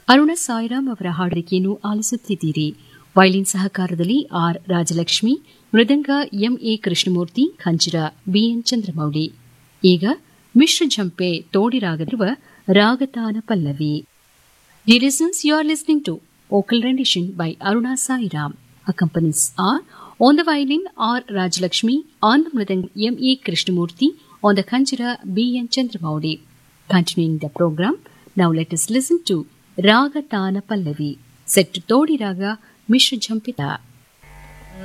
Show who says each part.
Speaker 1: ಅರುಣ ಸಾಯಿರಾಮ್ ಅವರ ಹಾಡುವಿಕೆಯನ್ನು ಆಲಿಸುತ್ತಿದ್ದೀರಿ ವೈಲಿನ್ ಸಹಕಾರದಲ್ಲಿ ಆರ್ ರಾಜಲಕ್ಷ್ಮಿ ಮೃದಂಗ ಎಂಎ ಕೃಷ್ಣಮೂರ್ತಿ ಖಂಜಿರ ಬಿಎನ್ ಚಂದ್ರಮೌಳಿ ಈಗ ಮಿಶ್ರ ಝಂಪೆ ತೋಡಿರಾಗದಿರುವ ರಾಗತಾನ Pallavi Dear listeners, you are listening to vocal rendition by Aruna Sairam. Accompanies are on the violin R. Rajalakshmi, on the mridang M. E. Krishnamurti, on the khanjira B. N. Chandramouli. Continuing the program, now let us listen to Raga Tana Pallavi, set to Todi Raga Mishra Jampita.